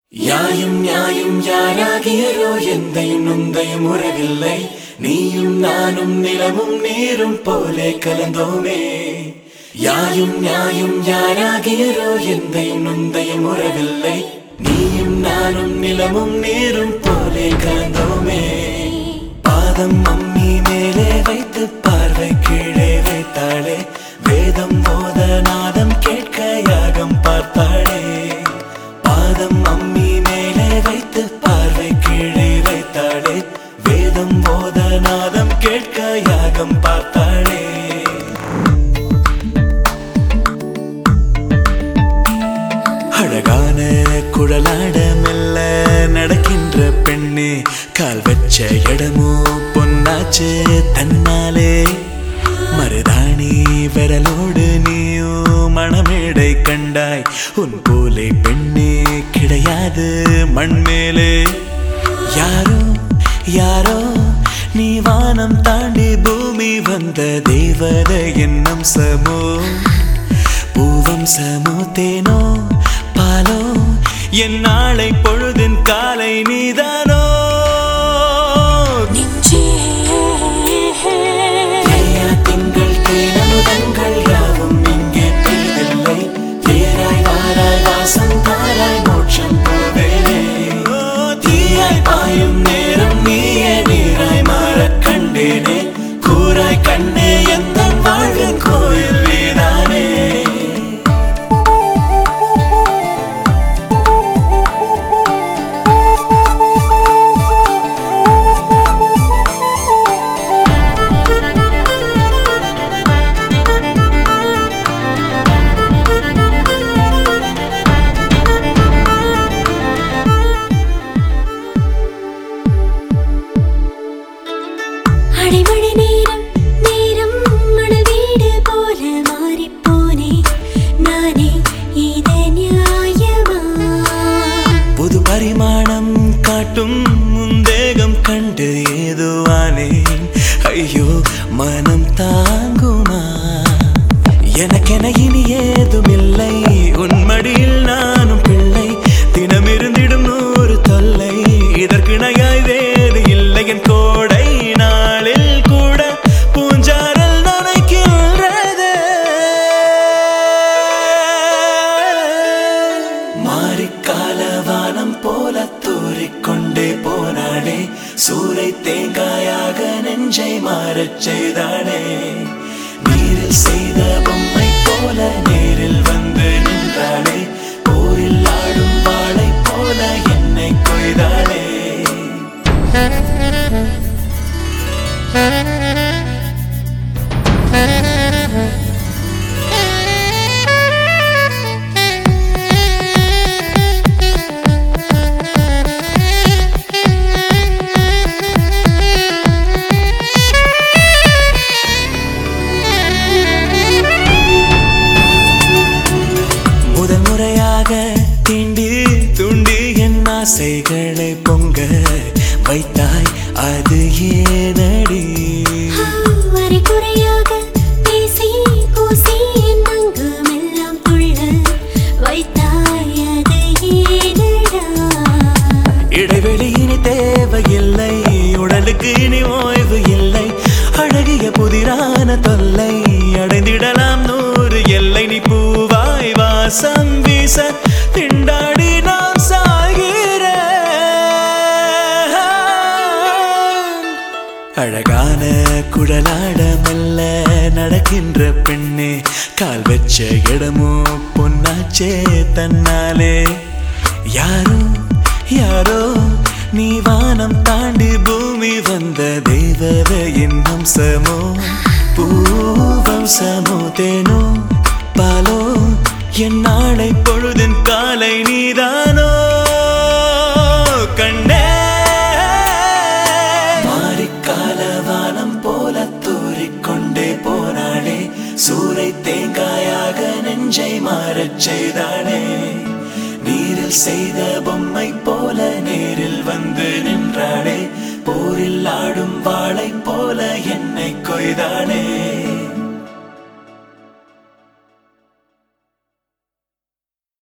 யாயும் நியாயும் யாராகியரோ எந்தையும் நுந்தையும் உறவில்லை நீயும் நானும் நிலமும் நீரும் போலே கலந்தோமே யாயும் நியாயும் யாராகியரோ எந்தையும் நுந்தையும் உறவில்லை நீயும் நானும் நிலமும் நீரும் போலே கலந்தோமே பாதம் அம்மி மேலே வைத்து பார்வை கீழே வைத்தாளே வேதம் போத நாதம் கேட்க யாகம் பார்த்தாளே பாதம் அம்மி மேலே வைத்து பார்வை கீழே வைத்தாளே வேதம் போத நாதம் கேட்க யாகம் பார்த்தாளே அழகான குழலாட மெல்ல நடக்கின்ற பெண்ணே கால் வச்ச இடமோ பொன்னாச்சு தன்னாலே மருதாணி விரலோடு நீயோ மணமேடை கண்டாய் உன் போலே பெண்ணே கிடையாது மண்மேலே யாரோ யாரோ நீ வானம் தாண்டி பூமி வந்த தேவதை என்னும் சமோ பூவம் சமுத்தேனோ பாலோ என் நாளை பொழுதின் காலை நீதானோ தேயா திங்கள் தேனமுதங்கள் யாவும் இங்கே பெய்தில்லை தேராய் வாராய் வாசம் தாராய் மோட்சம் போவேனே தீயாய் பாயும் நேரம் நீயே நீராய் மாறக் கண்டேனே கூராய் கண்ணே எந்த வாழ்வின் கோயில் நீதானே அடைமழை நேரம் நேரம் மணல் வீடு போல மாறிப்போனே நானே இது நியாயமா புது பரிமாணம் காட்டும் முந்தேகம் கண்டு ஏதுவானேன் ஐயோ மனம் தாங்குமா எனக்கென இனி ஏதுமில்லை உன் மடியில் நானும் பிள்ளை தினம் இருந்திடும் நூறு தொல்லை இதற்கிணையாய் வேறு இல்லை என் கோடை நாளில் கூட பூஞ்சாரல் நனைக்கின்றதே மாறிக்கால வானம் போல தூறிக்கொண்டே போனாளே சூறை தேங்காயாக நெஞ்சை மாறச் செய்தாளே நீரில் செய்த பொம்மை போல நேரில் வந்து நின்றாளே போரில் ஆடும் வாளை போல என்னை கொய்தாளே முதல் முறையாக தீண்டி துண்டி என் ஆசைகளை பொங்க வைத்தாய் அது ஏனடி வரை குறையாக பேசி கூசி என் அங்கமெல்லாம் துள்ள வைத்தாய் அது ஏனடா இடைவெளி இனி தேவையில்லை உடலுக்கு இனி ஓய்வு இல்லை அழகிய புதிரான தொல்லை அடைந்திடலாம் நூறு எல்லை நீ பூவாய் வாசம் வீச திண்டாடி நாம் சாகிற அழகான குழலாட மெல்ல நடக்கின்ற பெண்ணே கால் வச்ச இடமோ பொன்னாச்சே தன்னாலே யாரோ யாரோ நீ வானம் தாண்டி பூமி வந்த தேவதை என்னும் சமோ பூவம் சமோ தேனோ பாலோ என் நாளை பொழுதின் காலை நீதானோ கண்ணே மாறிக்கால வானம் போல தூறிக்கொண்டே போனாளே சூறை தேங்காயாக நெஞ்சை மாறச் செய்தாளே நீரில் செய்த பொம்மை போல நேரில் வந்து நின்றாளே போரில் ஆடும் வாளை போல என்னை கொய்தாளே